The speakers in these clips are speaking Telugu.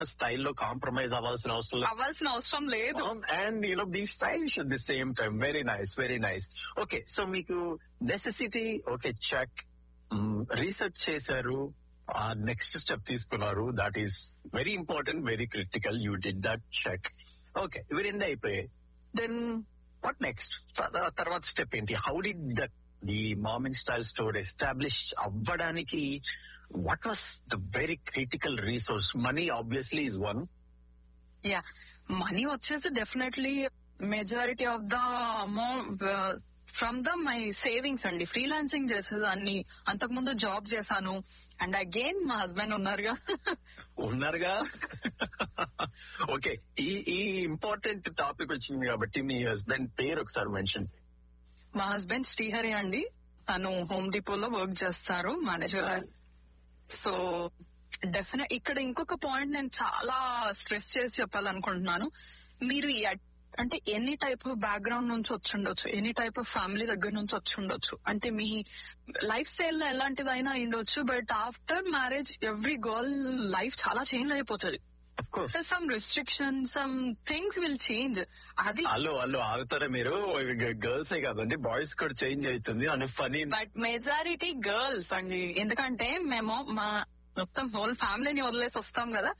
స్టైల్లో కాంప్రమైజ్ అవ్వాల్సిన అవసరం లేదు అవ్వాల్సిన అవసరం లేదు and you know the style should the same time very nice very nice okay so మీకు నెసెసిటీ ఓకే చెక్ రీసెర్చ్ చేశారు ఆ నెక్స్ట్ స్టెప్ తీసుకున్నారు that is very important very critical you did that check okay ఇవి రెండు అయిపోయాయి దెన్ వాట్ నెక్స్ట్ తర్వాత స్టెప్ ఏంటి how did that the Mom in style store establish అవ్వడానికి what was the very critical resource money obviously is one yeah money వచ్చేసి definitely majority of the amount from the my savings అండి ఫ్రీలాన్సింగ్ చేసేదాన్ని అంతకుముందు జాబ్ చేశాను అండ్ అగైన్ మా హస్బెండ్ ఉన్నారుగా ఉన్నారుగా ఓకే ఈ ఈ ఇంపార్టెంట్ టాపిక్ వచ్చింది కాబట్టి మీ హస్బెండ్ పేరు ఒకసారి మెన్షన్ మా హస్బెండ్ శ్రీహరి అండి తను హోమ్ డిపోలో వర్క్ చేస్తారు మేనేజర్ సో డెఫినెట్ ఇక్కడ ఇంకొక పాయింట్ నేను చాలా స్ట్రెస్ చేసి చెప్పాలనుకుంటున్నాను మీరు ఈ అట్- అంటే ఎనీ టైప్ ఆఫ్ బ్యాక్గ్రౌండ్ నుంచి వచ్చి ఉండొచ్చు ఎనీ టైప్ ఆఫ్ ఫ్యామిలీ దగ్గర నుంచి వచ్చి ఉండొచ్చు అంటే మీ లైఫ్ స్టైల్ లో ఎలాంటిదైనా ఉండొచ్చు but after marriage every girl life చాలా చేంజ్ అయిపోతుంది of course some restriction some things will change అది అల్లు అల్లు ఆగుతారా మీరు గర్ల్సే కాదండి బాయ్స్ కూడా చేంజ్ అవుతుంది అని ఫనీ బట్ మెజారిటీ గర్ల్స్ అండి ఎందుకంటే మేము మా మొత్తం హోల్ ఫ్యామిలీని వదిలేసి వస్తాం కదా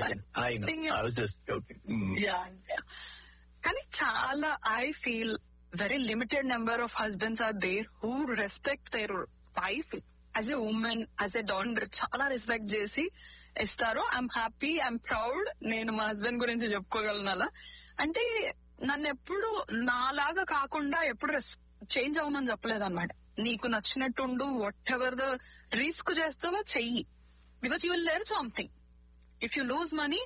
Yeah, yeah. కానీ చాలా I feel very limited number of husbands are there who respect their wife as a woman as a డాండర్ చాలా రెస్పెక్ట్ చేసి ఇస్తారు ఐఎమ్ హ్యాపీ ఐఎమ్ ప్రౌడ్ నేను మా హస్బెండ్ గురించి చెప్పుకోగలను అలా అంటే నన్ను ఎప్పుడు నాలాగా కాకుండా ఎప్పుడు చేంజ్ అవ్వమని చెప్పలేదు అనమాట నీకు నచ్చినట్టుండు వాట్ ఎవర్ ద రిస్క్ చేస్తావో చెయ్యి because you will learn something if you lose money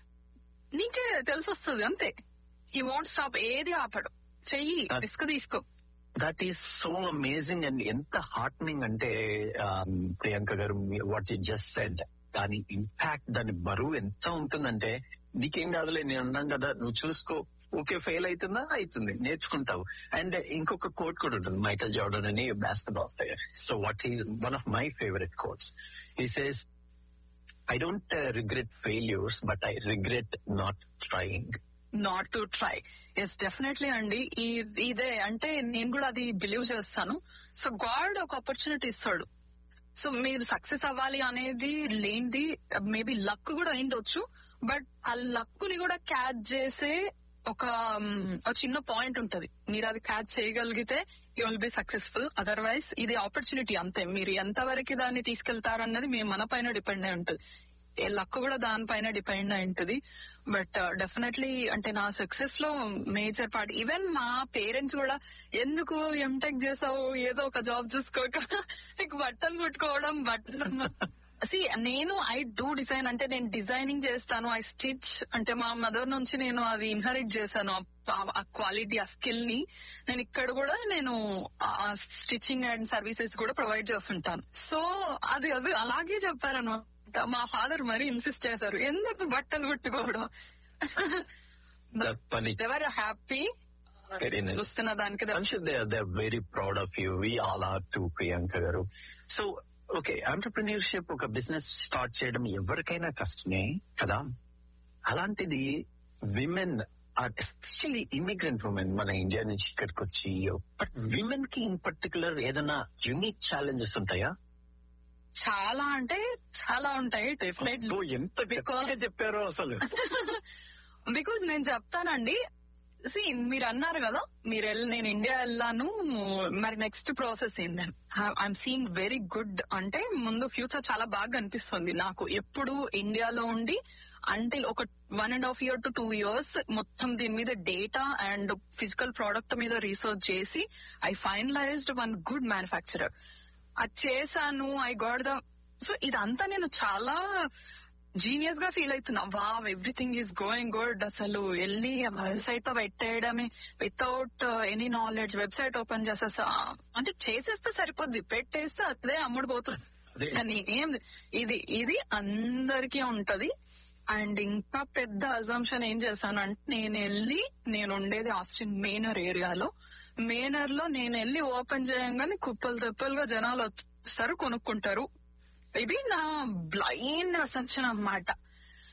నీకే తెలిసి వస్తుంది అంతే ఈ వాంట్ స్టాప్ ఏది ఆపడు చెయ్యి అది- రిస్క్ తీసుకో that is so amazing and ఎంత హార్ట్నింగ్ అంటే um, Priyanka garu what you just said దాని ఇంపాక్ట్ దాని బరువు ఎంత ఉంటుందంటే నీకేం కాదులే నేను అన్నాం కదా నువ్వు చూసుకో ఓకే ఫెయిల్ అవుతుందా అవుతుంది నేర్చుకుంటావు అండ్ ఇంకొక కోట్ కూడా ఉంటుంది మైకల్ జార్డన్ అని బాస్కెట్బాల్ ప్లేయర్ సో వాట్ ఈ one of my favourite quotes he says I don't regret failures but I regret not trying not to try yes definitely అండి ఈ- ఇదే అంటే నేను కూడా అది బిలీవ్ చేస్తాను సో గాడ్ ఒక ఆపర్చునిటీ ఇస్తాడు సో మీరు సక్సెస్ అవ్వాలి అనేది లేనిది మేబీ లక్ కూడా అయిండొచ్చు బట్ ఆ లక్ ని కూడా క్యాచ్ చేసే ఒక మ్, ఒక చిన్న పాయింట్ ఉంటది మీరు అది క్యాచ్ చేయగలిగితే you will be successful otherwise ఇది ఆపర్చునిటీ అంతే మీరు ఎంతవరకు దాన్ని తీసుకెళ్తారన్నది మీ మన పైన డిపెండ్ అయి ఉంటుంది ఏ లక్ కూడా దానిపైన డిపెండ్ అయి ఉంటుంది బట్ డెఫినెట్లీ అంటే నా సక్సెస్ లో మేజర్ పార్ట్ ఈవెన్ మా పేరెంట్స్ కూడా ఎందుకు ఎంటెక్ చేసావు ఏదో ఒక జాబ్ చూసుకోక నీకు బట్టలు కుట్టుకోవడం బట్టలు సి నేను ఐ డూ డిజైన్ అంటే నేను డిజైనింగ్ చేస్తాను ఐ స్టిచ్ అంటే మా మదర్ నుంచి నేను అది ఇన్హెరిట్ చేశాను ఆ- ఆ క్వాలిటీ ఆ స్కిల్ ని నేను ఇక్కడ కూడా నేను స్టిచ్చింగ్ అండ్ సర్వీసెస్ కూడా ప్రొవైడ్ చేస్తుంటాను సో అది అది అలాగే చెప్పారనమాట మా ఫాదర్ మరీ ఇన్సిస్ట్ చేశారు ఎందుకు బట్టలు కుట్టుకోవడం పని ఎవరు హ్యాపీ Very nice. చూస్తున్న దానికి I'm sure they are they're very proud of you. We all are too, Priyanka garu. So, okay, entrepreneurship ఒక బిజినెస్ స్టార్ట్ చేయడం ఎవరికైనా కష్టమే కదా అలాంటిది విమెన్ ఎస్పెషల్లీ ఇమిగ్రెంట్ ఉమెన్ మన ఇండియా నుంచి ఇక్కడికి వచ్చి బట్ విమెన్ కి ఇన్ పర్టికులర్ ఏదైనా యూనిక్ ఛాలెంజెస్ ఉంటాయా చాలా అంటే చాలా ఉంటాయి డెఫినెట్లీ ఓ, ఎంత గట్టిగా చెప్పారో అసలు బికాజ్ నేను చెప్తానండి సి మీరు అన్నారు కదా మీరు వెళ్ళి నేను ఇండియా వెళ్ళాను మరి నెక్స్ట్ ప్రాసెస్ ఏంటని ఐఎమ్ సీయింగ్ వెరీ గుడ్ అంటే ముందు ఫ్యూచర్ చాలా బాగా అనిపిస్తుంది నాకు ఎప్పుడు ఇండియాలో ఉండి అంటే ఒక one and half year to two years మొత్తం దీని మీద డేటా అండ్ ఫిజికల్ ప్రోడక్ట్ మీద రీసెర్చ్ చేసి I finalised one good manufacturer అది చేశాను ఐ గాడ్ ద సో ఇదంతా నేను చాలా జీనియస్ గా ఫీల్ అవుతున్నా వా ఎవ్రీథింగ్ ఈస్ గోయింగ్ గుడ్ అసలు వెళ్ళి వెబ్సైట్ లో పెట్టేయడమే without any knowledge website open చేసేస్తా అంటే చేసేస్తే సరిపోద్ది పెట్టేస్తే అదే అమ్ముడు అదే. పోతుంది కానీ ఏం ఇది ఇది అందరికీ ఉంటది అండ్ ఇంకా పెద్ద అజంప్షన్ ఏం చేశానంటే నేను వెళ్ళి నేను ఉండేది ఆస్టిన్ మేనర్ ఏరియాలో మేనర్ లో నేను వెళ్ళి ఓపెన్ చేయంగానే కుప్పలు తెప్పలుగా జనాలు వస్తారు కొనుక్కుంటారు ఇది నా బ్లైండ్ అసంప్షన్ అన్నమాట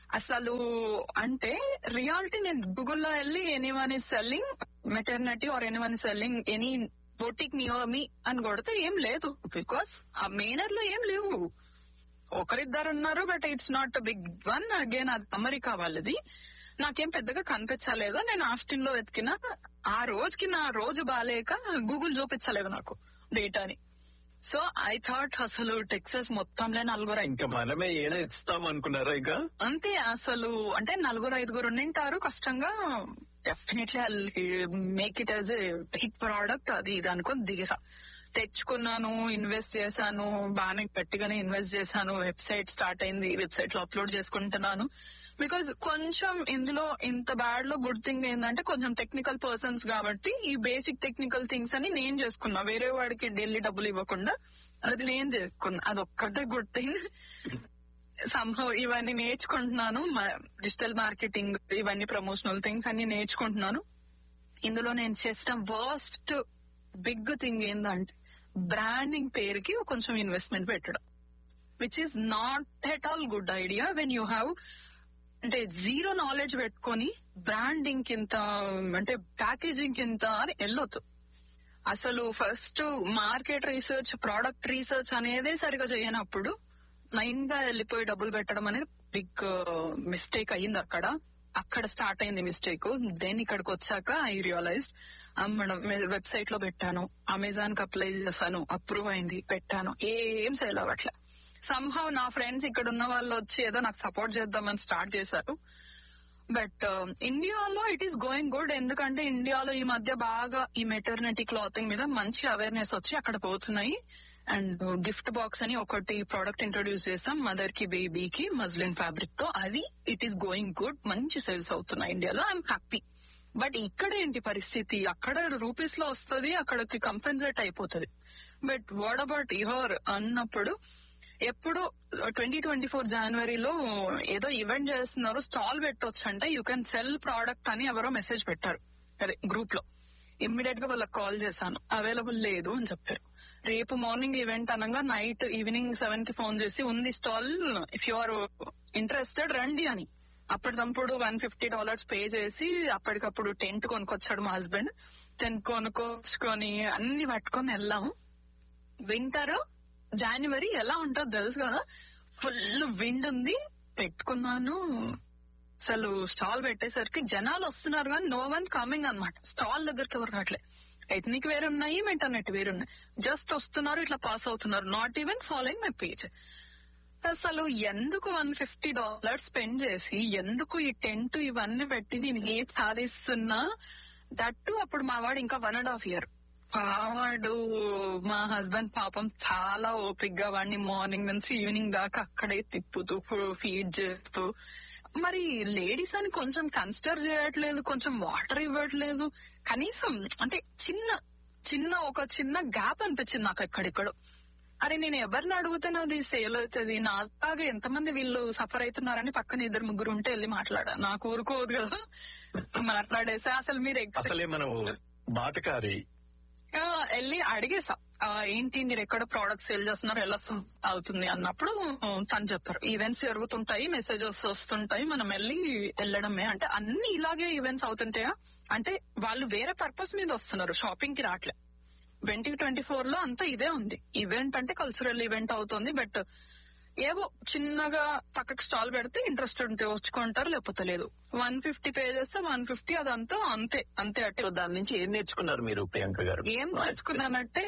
అసలు అంటే రియాలిటీ నేను గూగుల్లో వెళ్ళి anyone is selling maternity or anyone is selling any boutique near me అని కొడితే ఏం లేదు బికాస్ ఆ మేనర్ లో ఏం లేవు ఒకరిద్దరు ఉన్నారు but it's not big one again అది అమెరికా వాళ్ళది నాకేం పెద్దగా కనిపించలేదు నేను ఆస్టిన్ లో వెతికిన ఆ రోజుకి నా రోజు బాగాలేక గూగుల్ చూపించలేదు నాకు డేటాని సో ఐ థాట్ అసలు టెక్సస్ మొత్తంలో నలుగురు ఇంకా మనమే ఏడ ఇస్తాం అనుకున్నారా ఇంకా అంతే అసలు అంటే నలుగురు ఐదుగురు నింటారు కష్టంగా definitely make it as hit product అది ఇది అనుకొని దిగేసా తెచ్చుకున్నాను ఇన్వెస్ట్ చేశాను బాగానే గట్టిగానే ఇన్వెస్ట్ చేశాను వెబ్సైట్ స్టార్ట్ అయింది వెబ్సైట్ లో అప్లోడ్ చేసుకుంటున్నాను బికాజ్ కొంచెం ఇందులో ఇంత బ్యాడ్ లో గుడ్ థింగ్ ఏంటంటే కొంచెం టెక్నికల్ పర్సన్స్ కాబట్టి ఈ బేసిక్ టెక్నికల్ థింగ్స్ అని నేను చేసుకున్నా వేరే వాడికి ఢిల్లీ డబ్బులు ఇవ్వకుండా అది నేను చేసుకున్నా అది ఒక్కటే గుడ్ థింగ్ సంభవ్ ఇవన్నీ నేర్చుకుంటున్నాను డిజిటల్ మార్కెటింగ్ ఇవన్నీ ప్రమోషనల్ థింగ్స్ అన్ని నేర్చుకుంటున్నాను ఇందులో నేను చేసిన వర్స్ట్ బిగ్ థింగ్ ఏంటంటే బ్రాండింగ్ పేరుకి కొంచెం ఇన్వెస్ట్మెంట్ పెట్టడం which is not at all good idea when you have అంటే జీరో నాలెడ్జ్ పెట్టుకొని బ్రాండింగ్ కింత అంటే ప్యాకేజింగ్ కింత అని వెళ్ళొద్దు అసలు first market research product research అనేదే సరిగా చేయనప్పుడు లైన్ గా వెళ్ళిపోయి డబ్బులు పెట్టడం అనేది బిగ్ మిస్టేక్ అయ్యింది అక్కడ అక్కడ స్టార్ట్ అయింది మిస్టేక్ దెన్ ఇక్కడికి వచ్చాక ఐ రియలైజ్డ్ అమ్మడం వెబ్సైట్ లో పెట్టాను అమెజాన్ కి అప్లై చేశాను అప్రూవ్ అయింది పెట్టాను ఏం సేల్ అవ్వట్లే సంహవ్ నా ఫ్రెండ్స్ ఇక్కడ ఉన్న వాళ్ళు వచ్చి ఏదో నాకు సపోర్ట్ చేద్దామని స్టార్ట్ చేశారు బట్ ఇండియాలో ఇట్ ఈస్ గోయింగ్ గుడ్ ఎందుకంటే ఇండియాలో ఈ మధ్య బాగా ఈ మెటర్నిటీ క్లాతింగ్ మీద మంచి అవేర్నెస్ వచ్చి అక్కడ పోతున్నాయి అండ్ గిఫ్ట్ బాక్స్ అని ఒకటి ప్రోడక్ట్ ఇంట్రొడ్యూస్ చేసాం మదర్ కి బేబీకి మజ్లిన్ ఫ్యాబ్రిక్ తో అది ఇట్ ఈస్ గోయింగ్ గుడ్ మంచి సేల్స్ అవుతున్నాయి ఇండియాలో ఐఎమ్ హ్యాపీ బట్ ఇక్కడ ఏంటి పరిస్థితి అక్కడ రూపీస్ లో వస్తుంది అక్కడికి కంపెన్సేట్ అయిపోతుంది బట్ వాట్ అబౌట్ ఇహర్ అన్నప్పుడు ఎప్పుడు ట్వంటీ ట్వంటీ ఫోర్ జనవరిలో ఏదో ఈవెంట్ చేస్తున్నారు స్టాల్ పెట్టొచ్చు అంటే యూ కెన్ సెల్ ప్రోడక్ట్ అని ఎవరో మెసేజ్ పెట్టారు అదే గ్రూప్ లో ఇమ్మీడియట్ గా వాళ్ళకి కాల్ చేశాను అవైలబుల్ లేదు అని చెప్పారు రేపు మార్నింగ్ ఈవెంట్ అనగా నైట్ ఈవినింగ్ సెవెన్ కి ఫోన్ చేసి ఉంది stall if you are interested రండి అని అప్పటిదప్పుడు వన్ ఫిఫ్టీ డాలర్స్ పే చేసి అప్పటికప్పుడు టెంట్ కొనుక్కొచ్చాడు మా హస్బెండ్ టెంట్ కొనుక్కొచ్చుకొని అన్ని పట్టుకొని వెళ్ళాము వింటర్ జనవరి ఎలా ఉంటుందో తెలుసు కదా ఫుల్ విండ్ ఉంది పెట్టుకున్నాను అసలు స్టాల్ పెట్టేసరికి జనాలు వస్తున్నారు కానీ నో వన్ కమింగ్ అనమాట స్టాల్ దగ్గరికి ఎవరు రావట్లే ఎథనిక్ వేరున్నాయి ఇంటర్నెట్ వేరున్నాయి జస్ట్ వస్తున్నారు ఇట్లా పాస్ అవుతున్నారు not even following my page అసలు ఎందుకు వన్ ఫిఫ్టీ డాలర్స్ స్పెండ్ చేసి ఎందుకు ఈ టెంట్ ఇవన్నీ పెట్టి నేను ఏం సాధిస్తున్నా దట్టు అప్పుడు మా వాడు ఇంకా వన్ అండ్ హాఫ్ ఇయర్ వాడు మా హస్బెండ్ పాపం చాలా ఓపిక్ గా వాడిని మార్నింగ్ నుంచి ఈవినింగ్ దాకా అక్కడే తిప్పుతూ ఫీడ్ చేస్తూ మరి లేడీస్ అని కొంచెం కన్సిడర్ చేయట్లేదు కొంచెం వాటర్ ఇవ్వట్లేదు కనీసం అంటే చిన్న చిన్న ఒక చిన్న గ్యాప్ అనిపించింది నాకు ఎక్కడెక్కడో అరే నేను ఎవరిని అడిగితే నాది సేల్ అవుతుంది నాలాగా ఎంతమంది వీళ్ళు సఫర్ అవుతున్నారని పక్కన ఇద్దరు ముగ్గురు ఉంటే వెళ్ళి మాట్లాడా నాకు ఊరుకోదు కదా మాట్లాడేసా అసలు మీరు ఎక్కడ అసలే మనం బాటకారి ఆ, వెళ్ళి అడిగేసా ఆ, ఏంటి మీరు ఎక్కడ ప్రోడక్ట్ సేల్ చేస్తున్నారు ఎలా సం- అవుతుంది అన్నప్పుడు ఆ, తను చెప్పారు ఈవెంట్స్ జరుగుతుంటాయి మెసేజెస్ వస్తుంటాయి మనం వెళ్ళి వెళ్ళడమే అంటే అన్ని ఇలాగే ఈవెంట్స్ అవుతుంటాయా అంటే వాళ్ళు వేరే పర్పస్ మీద వస్తున్నారు షాపింగ్ కి రావట్లే ట్వంటీ ట్వంటీ ఫోర్ లో అంతా ఇదే ఉంది ఈవెంట్ అంటే కల్చరల్ ఈవెంట్ అవుతుంది బట్ ఏవో చిన్నగా పక్కకి స్టాల్ పెడితే ఇంట్రెస్ట్ ఉంటే వచ్చుకుంటారు లేకపోతే లేదు వన్ ఫిఫ్టీ పే చేస్తే వన్ ఫిఫ్టీ అదంతా అంతే అంతే అట్టే దాని నుంచి ఏం నేర్చుకున్నారు మీరు ప్రియాంక గారు ఏం నేర్చుకున్నానంటే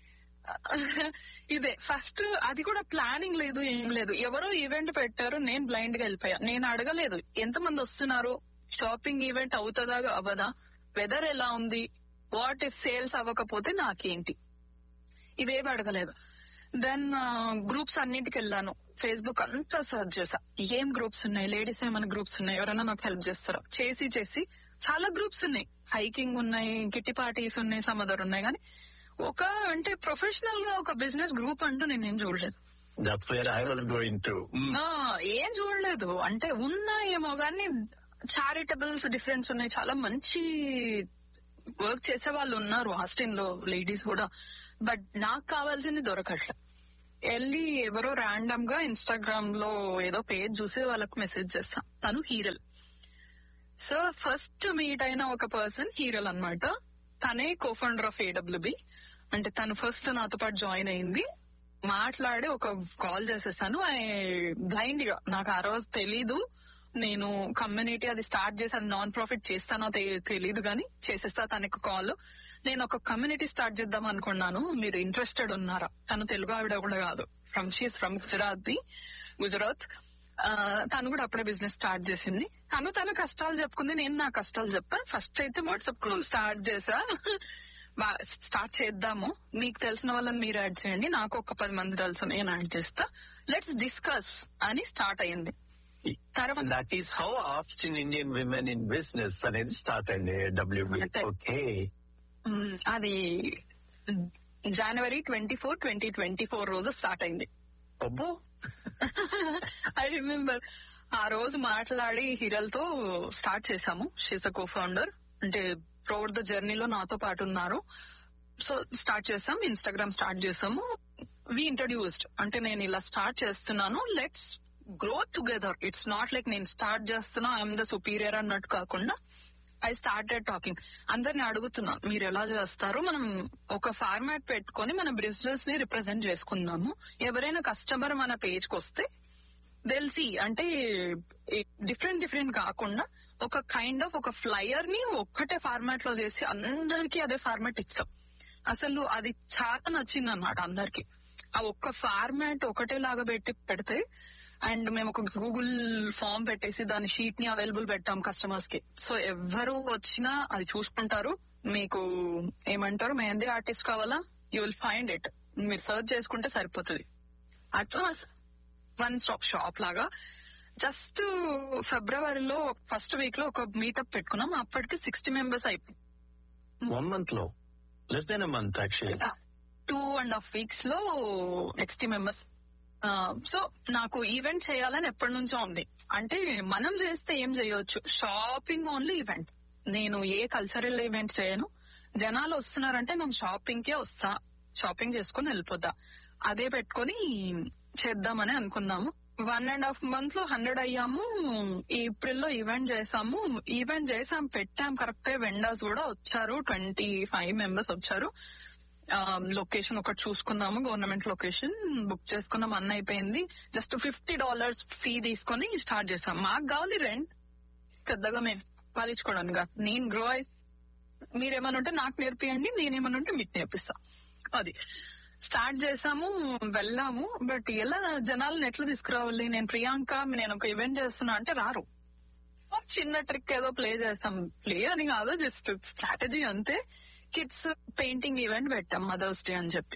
ఇదే ఫస్ట్ అది కూడా ప్లానింగ్ లేదు ఏం లేదు ఎవరో ఈవెంట్ పెట్టారు నేను బ్లైండ్ గా వెళ్ళిపోయా నేను అడగలేదు ఎంత మంది వస్తున్నారు షాపింగ్ ఈవెంట్ అవుతుందా అవ్వదా వెదర్ ఎలా ఉంది వాట్ ఇఫ్ సేల్స్ అవ్వకపోతే నాకేంటి ఇవేవి అడగలేదు దెన్ గ్రూప్స్ అన్నిటికి వెళ్ళాను ఫేస్బుక్ అంతా సర్చ్ చేసా ఏం గ్రూప్స్ ఉన్నాయి లేడీస్ ఏమైనా గ్రూప్స్ ఉన్నాయి ఎవరైనా నాకు హెల్ప్ చేస్తారా చేసి చేసి చాలా గ్రూప్స్ ఉన్నాయి హైకింగ్ ఉన్నాయి కిట్టి పార్టీస్ ఉన్నాయి సమదర్ ఉన్నాయి కానీ ఒక అంటే ప్రొఫెషనల్ గా ఒక బిజినెస్ గ్రూప్ అంటూ నేనేం చూడలేదు that's where I was going to uh, ఏం చూడలేదు అంటే ఉన్నాయేమో కానీ చారిటబుల్స్ డిఫరెన్స్ ఉన్నాయి చాలా మంచి వర్క్ చేసే వాళ్ళు ఉన్నారు హాస్టల్ లో లేడీస్ కూడా బట్ నాకు కావాల్సింది దొరకట్లే వెళ్ళి ఎవరో ర్యాండమ్ గా ఇన్స్టాగ్రామ్ లో ఏదో పేజ్ చూసి వాళ్ళకు మెసేజ్ చేస్తా తను హీరల్ సో ఫస్ట్ మీట్ అయిన ఒక పర్సన్ హీరల్ అన్నమాట తనే కోఫౌండర్ ఆఫ్ ఏడబ్ల్యూబి అంటే తను ఫస్ట్ నాతో పాటు జాయిన్ అయింది మాట్లాడి ఒక కాల్ చేసేసాను బ్లైండ్ గా నాకు ఆ రోజు తెలీదు నేను కమ్యూనిటీ అది స్టార్ట్ చేసి అది నాన్ ప్రాఫిట్ చేస్తానో తె- తెలీదు కానీ చేసేస్తా తనకు కాల్ నేను ఒక కమ్యూనిటీ స్టార్ట్ చేద్దాం అనుకున్నాను మీరు ఇంట్రెస్టెడ్ ఉన్నారా తను తెలుగు ఆవిడ కూడా కాదు from she's from Gujarat the Gujarat ఆ, తను కూడా అప్పుడే బిజినెస్ స్టార్ట్ చేసింది తను తన కష్టాలు చెప్పుకుంది నేను నా కష్టాలు చెప్పా ఫస్ట్ అయితే వాట్సాప్ గ్రూప్ స్టార్ట్ చేసా బా- స్టార్ట్ చేద్దాము మీకు తెలిసిన వాళ్ళని మీరు యాడ్ చేయండి నాకు ఒక పది మంది తెలుసు నేను యాడ్ చేస్తా లెట్స్ డిస్కస్ అని స్టార్ట్ అయింది తర్వాత that is how option Indian women in business అనేది స్టార్ట్ అండి డబ్ల్యూబి అంతే. ఓకే మ్, అది జనవరి twenty four twenty twenty four రోజు స్టార్ట్ అయింది అబ్బో ఐ రిమెంబర్ ఆ రోజు మాట్లాడి హీరల్తో స్టార్ట్ చేశాము షీస్ కో ఫౌండర్ అంటే ప్రోవర్ ద జర్నీలో నాతో పాటు ఉన్నారు సో స్టార్ట్ చేసాం ఇన్స్టాగ్రామ్ స్టార్ట్ చేసాము వి ఇంట్రడ్యూస్డ్ అంటే నేను ఇలా స్టార్ట్ చేస్తున్నాను let's grow together it's not like నేను స్టార్ట్ చేస్తున్నా ఐఎమ్ ద సుపీరియర్ అన్నట్టు కాకుండా ఐ స్టార్టెడ్ టాకింగ్ అందరిని అడుగుతున్నాను మీరు ఎలా చేస్తారు మనం ఒక ఫార్మాట్ పెట్టుకొని మన బిజినెస్ ని రిప్రజెంట్ చేసుకుందాము ఎవరైనా కస్టమర్ మన పేజ్ కి వస్తే తెలిసి అంటే డిఫరెంట్ డిఫరెంట్ కాకుండా ఒక కైండ్ ఆఫ్ ఒక ఫ్లయర్ ని ఒక్కటే ఫార్మాట్ లో చేసి అందరికి అదే ఫార్మాట్ ఇస్తాం అసలు అది చాలా నచ్చింది అనమాట అందరికి ఆ ఒక్క ఫార్మాట్ ఒకటే లాగా పెట్టి పెడితే అండ్ మేము ఒక గూగుల్ ఫామ్ పెట్టేసి దాని షీట్ ని అవైలబుల్ పెట్టాం కస్టమర్స్ కి సో ఎవరు వచ్చినా అది చూసుకుంటారు మీకు ఏమంటారు మెహందీ ఆర్టిస్ట్ కావాలా యూ విల్ ఫైండ్ ఇట్ మీరు సర్చ్ చేసుకుంటే సరిపోతుంది అట్లా వన్ స్టాప్ షాప్ లాగా జస్ట్ ఫిబ్రవరిలో ఫస్ట్ వీక్ లో ఒక మీటప్ పెట్టుకున్నాం అప్పటికి సిక్స్టీ మెంబర్స్ అయిపోయి వన్ మంత్ లో less than month actually two and half weeks లో సిక్స్టీ మెంబర్స్ సో నాకు ఈవెంట్ చేయాలని ఎప్పటి నుంచో ఉంది అంటే మనం చేస్తే ఏం చేయొచ్చు షాపింగ్ ఓన్లీ ఈవెంట్ నేను ఏ కల్చరల్ ఈవెంట్ చేయను జనాలు వస్తున్నారంటే నేను షాపింగ్ కే వస్తా షాపింగ్ చేసుకుని వెళ్ళిపోతా అదే పెట్టుకొని చేద్దామని అనుకున్నాము వన్ అండ్ హాఫ్ మంత్ లో హండ్రెడ్ అయ్యాము ఏప్రిల్ లో ఈవెంట్ చేసాము ఈవెంట్ చేసాం పెట్టాం కరెక్టే వెండర్స్ కూడా వచ్చారు ట్వంటీ ఫైవ్ మెంబర్స్ వచ్చారు లొకేషన్ ఒకటి చూసుకున్నాము గవర్నమెంట్ లొకేషన్ బుక్ చేసుకున్నాం అన్న అయిపోయింది జస్ట్ ఫిఫ్టీ డాలర్స్ ఫీ తీసుకొని స్టార్ట్ చేసాం మాకు కావాలి రెంట్ పెద్దగా మేము పాలించుకోవడానికి కాదు. నేను గ్రో అయి మీరేమన్నా ఉంటే నాకు నేర్పియండి నేనేమన్నా ఉంటే మీకు నేర్పిస్తా అది స్టార్ట్ చేసాము వెళ్ళాము బట్ ఎలా జనాలను ఎట్లా తీసుకురావాలి నేను ప్రియాంక నేను ఒక ఈవెంట్ చేస్తున్నా అంటే రారు ఒక చిన్న ట్రిక్ ఏదో ప్లే చేస్తాం ప్లే అని కాదు జస్ట్ స్ట్రాటజీ అంతే కిడ్స్ పెయింటింగ్ ఈవెంట్ పెట్టాం మదర్స్ డే అని చెప్పి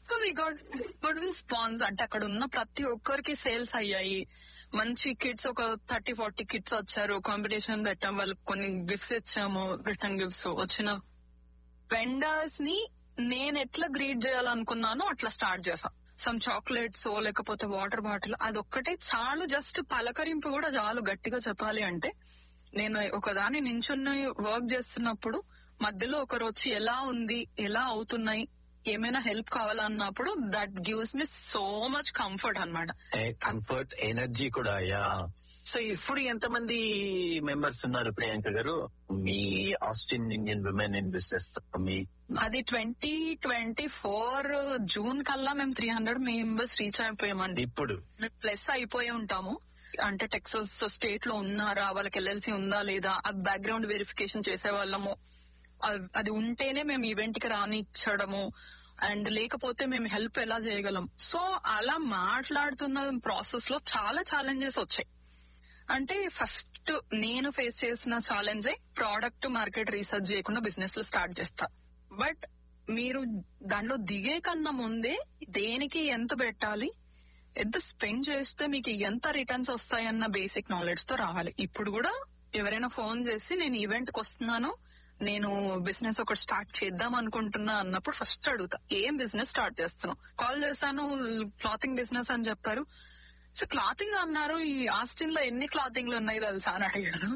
గుడ్ రెస్పాన్స్ అంటే అక్కడ ఉన్న ప్రతి ఒక్కరికి సేల్స్ అయ్యాయి మంచి కిడ్స్ ఒక థర్టీ ఫార్టీ కిడ్స్ వచ్చారు కాంపిటీషన్ పెట్టాం వాళ్ళకి కొన్ని గిఫ్ట్స్ ఇచ్చాము రిటర్న్ గిఫ్ట్స్ వచ్చిన వెండర్స్ ని నేను ఎట్లా గ్రీట్ చేయాలనుకున్నానో అట్లా స్టార్ట్ చేసా సమ్ చాక్లెట్స్ లేకపోతే వాటర్ బాటిల్ అదొక్కటే చాలు జస్ట్ పలకరింపు కూడా చాలు గట్టిగా చెప్పాలి అంటే నేను ఒకదాని నించుని వర్క్ చేస్తున్నప్పుడు మధ్యలో ఒకరు వచ్చి ఎలా ఉంది ఎలా అవుతున్నాయి ఏమైనా హెల్ప్ కావాలన్నప్పుడు that gives me so much comfort అన్నమాట కంఫర్ట్ ఎనర్జీ కూడా యా సో ఇప్పుడు ఎంతమంది మెంబర్స్ ఉన్నారు ప్రియాంక గారు మీ Austin Indian women in business మీ అది ట్వంటీ ట్వంటీ ఫోర్ జూన్ కల్లా మేము త్రీ హండ్రెడ్ మెంబర్స్ రీచ్ అయిపోయామండి ఇప్పుడు ప్లస్ అయిపోయి ఉంటాము అంటే టెక్సస్ స్టేట్ లో ఉన్నారా వాళ్ళకి ఎల్ఎల్సి ఉందా లేదా ఆ బ్యాక్గ్రౌండ్ వెరిఫికేషన్ చేసే వాళ్ళము అ- అది ఉంటేనే మేము ఈవెంట్ కి రానిచ్చడము అండ్ లేకపోతే మేము హెల్ప్ ఎలా చేయగలం సో అలా మాట్లాడుతున్న ప్రాసెస్ లో చాలా ఛాలెంజెస్ వచ్చాయి అంటే ఫస్ట్ నేను ఫేస్ చేసిన ఛాలెంజ్ ప్రోడక్ట్ మార్కెట్ రీసెర్చ్ చేయకుండా బిజినెస్ లో స్టార్ట్ చేస్తా బట్ మీరు దాంట్లో దిగే కన్నా ముందే దేనికి ఎంత పెట్టాలి ఎంత స్పెండ్ చేస్తే మీకు ఎంత రిటర్న్స్ వస్తాయన్న బేసిక్ నాలెడ్జ్ తో రావాలి ఇప్పుడు కూడా ఎవరైనా ఫోన్ చేసి నేను ఈవెంట్ కి వస్తున్నాను నేను బిజినెస్ ఒకటి స్టార్ట్ చేద్దాం అనుకుంటున్నా అన్నప్పుడు ఫస్ట్ అడుగుతా ఏం బిజినెస్ స్టార్ట్ చేస్తున్నావు కాల్ చేశాను క్లాతింగ్ బిజినెస్ అని చెప్పారు సో క్లాతింగ్ అన్నారు ఈ ఆస్టిన్ లో ఎన్ని క్లాతింగ్లు ఉన్నాయి తెలుసా అని అడిగాను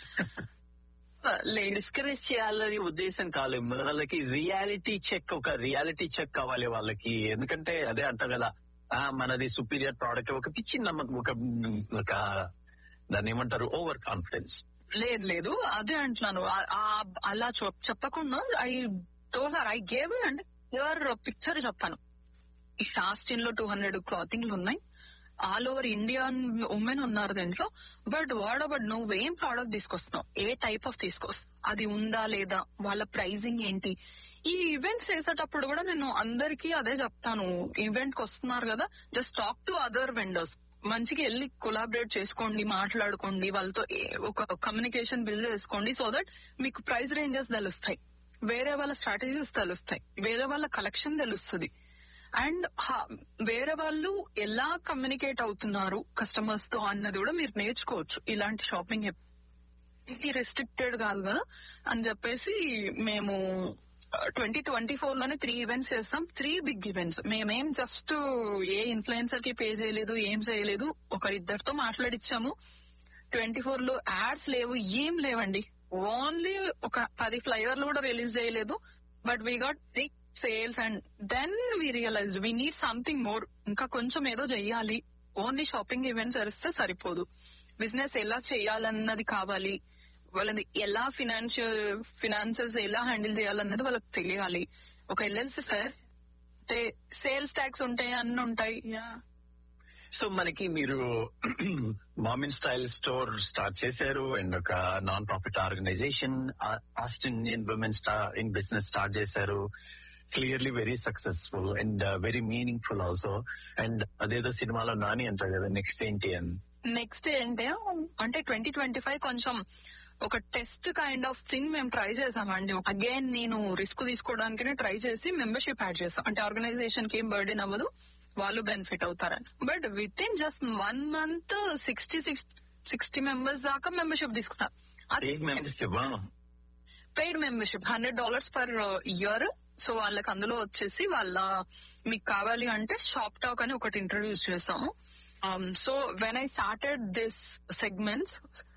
లేదు డిస్కరేజ్ చేయాలని ఉద్దేశం కాలేదు వాళ్ళకి రియాలిటీ చెక్ ఒక రియాలిటీ చెక్ కావాలి వాళ్ళకి ఎందుకంటే అదే అంటాం కదా ఆ, మనది సుపీరియర్ ప్రోడక్ట్ ఒక పిచ్చి నమ్మకం ఒక ఒక దాన్ని ఏమంటారు ఓవర్ కాన్ఫిడెన్స్ లేదు లేదు అదే అంటున్నాను ఆ- ఆ- అలా చెప్- చెప్పకుండా I told her I gave and your picture చెప్పాను ఈ షాస్టిన్ లో టూ హండ్రెడ్ క్లాతింగ్లు ఉన్నాయి ఆల్ ఓవర్ ఇండియన్ ఉమెన్ ఉన్నారు దీంట్లో బట్ వాట్ అబౌట్ నువ్వేం ప్రోడక్ట్ తీసుకొస్తున్నావు ఏ టైప్ ఆఫ్ తీసుకొస్తావు అది ఉందా లేదా వాళ్ళ ప్రైజింగ్ ఏంటి ఈ ఈవెంట్స్ చేసేటప్పుడు కూడా నేను అందరికీ అదే చెప్తాను ఈవెంట్ కి వస్తున్నారు కదా just talk to other vendors మంచిగా వెళ్ళి కొలాబరేట్ చేసుకోండి మాట్లాడుకోండి వాళ్ళతో ఏ- ఒక కమ్యూనికేషన్ బిల్డ్ చేసుకోండి సో దట్ మీకు ప్రైస్ రేంజెస్ తెలుస్తాయి వేరే వాళ్ళ స్ట్రాటజీస్ తెలుస్తాయి వేరే వాళ్ళ కలెక్షన్ తెలుస్తుంది అండ్ వేరే వాళ్ళు ఎలా కమ్యూనికేట్ అవుతున్నారు కస్టమర్స్ తో అన్నది కూడా మీరు నేర్చుకోవచ్చు ఇలాంటి షాపింగ్ ఇది రెస్ట్రిక్టెడ్ కాదు కదా అని చెప్పేసి మేము ట్వంటీ ట్వంటీ ఫోర్ లోనే త్రీ ఈవెంట్స్ చేస్తాం త్రీ బిగ్ ఈవెంట్స్ మేమేం జస్ట్ ఏ ఇన్ఫ్లుయెన్సర్ కి పే చేయలేదు ఏం చేయలేదు ఒకరిద్దరితో మాట్లాడిచ్చాము ట్వంటీ ఫోర్ లో యాడ్స్ లేవు ఏం లేవండి ఓన్లీ ఒక పది ఫ్లైయర్లు కూడా రిలీజ్ చేయలేదు but we got big sales and then we realise we need something more ఇంకా కొంచెం ఏదో చెయ్యాలి ఓన్లీ షాపింగ్ ఈవెంట్స్ జరిస్తే సరిపోదు బిజినెస్ ఎలా చేయాలన్నది కావాలి వాళ్ళది ఎలా ఫినాన్షియల్ ఫినాన్సెస్ ఎలా హ్యాండిల్ చేయాలన్నది వాళ్ళకి తెలియాలి ఒక ఎల్ఎల్సి సార్ అంటే సేల్స్ ట్యాక్స్ ఉంటాయి అన్ని ఉంటాయి Yeah. సో మనకి మీరు మామిన్ స్టైల్ స్టోర్ స్టార్ట్ చేశారు అండ్ ఒక non profit organisation Austin in women star in business start చేశారు clearly very successful and very meaningful also and అదేదో సినిమాలో నాని అంటారు కదా నెక్స్ట్ ఏంటి అని నెక్స్ట్ ఏంటి అంటే ట్వంటీ ట్వంటీ ఫైవ్ కొంచెం ఒక టెస్ట్ కైండ్ ఆఫ్ థింగ్ మేము ట్రై చేసామండి అగైన్ నేను రిస్క్ తీసుకోవడానికి ట్రై చేసి మెంబర్షిప్ యాడ్ చేసాం అంటే ఆర్గనైజేషన్ కి ఏం బర్డెన్ అవ్వదు వాళ్ళు బెనిఫిట్ అవుతారని but with in just one month sixty six sixty members దాకా మెంబర్షిప్ తీసుకున్నారు అది ఏం membership paid membership hundred dollars per year so వాళ్ళకి అందులో వచ్చేసి వాళ్ళ మీకు కావాలి అంటే షాప్ టాక్ అని ఒకటి ఇంట్రడ్యూస్ చేసాము so when I started this segments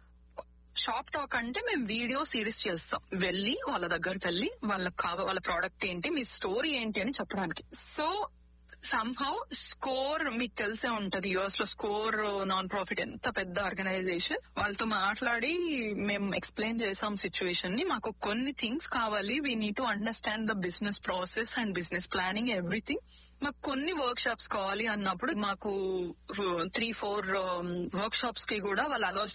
shop talk అంటే మేము వీడియో సిరీస్ చేస్తాం వెళ్ళి వాళ్ళ దగ్గరికి వెళ్ళి వాళ్ళకి కావ వాళ్ళ ప్రోడక్ట్ ఏంటి మీ స్టోరీ ఏంటి అని చెప్పడానికి సో సంహౌ స్కోర్ మీకు తెలిసే ఉంటది యుఎస్ లో స్కోర్ నాన్ ప్రాఫిట్ ఎంత పెద్ద ఆర్గనైజేషన్ వాళ్ళతో మాట్లాడి మేము ఎక్స్ప్లెయిన్ చేసాం సిచ్యువేషన్ ని మాకు కొన్ని థింగ్స్ కావాలి we need to understand the business process and business planning everything మాకు కొన్ని వర్క్ షాప్స్ కావాలి అన్నప్పుడు మాకు త్రీ ఫోర్ వర్క్ షాప్స్ కి కూడా వాళ్ళు అలౌ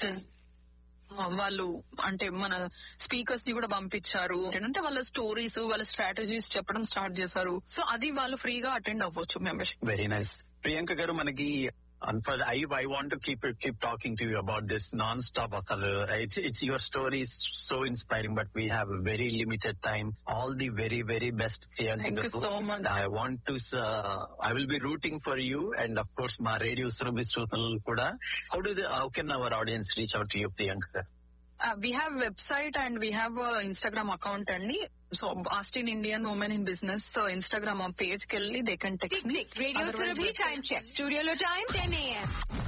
వాళ్ళు అంటే మన స్పీకర్స్ ని కూడా పంపించారు అంటే వాళ్ళ స్టోరీస్ వాళ్ళ స్ట్రాటజీస్ చెప్పడం స్టార్ట్ చేశారు సో అది వాళ్ళు ఫ్రీగా అటెండ్ అవ్వచ్చు membership very nice Priyanka garu మనకి I I want keep keep talking to you about this non stop అసలు it's it's your story so inspiring but we have very limited time all the very very best Thank you so much. I want to I will be rooting for you and of course మా రేడియో సురభి శ్రోతలు కూడా how do how can our audience reach out to you Priyanka garu we have website and we have Instagram account అండి so Austin Indian women in business so Instagram page కి వెళ్ళి they can text me Radio Surabhi time check. Studio lo time 10 a.m.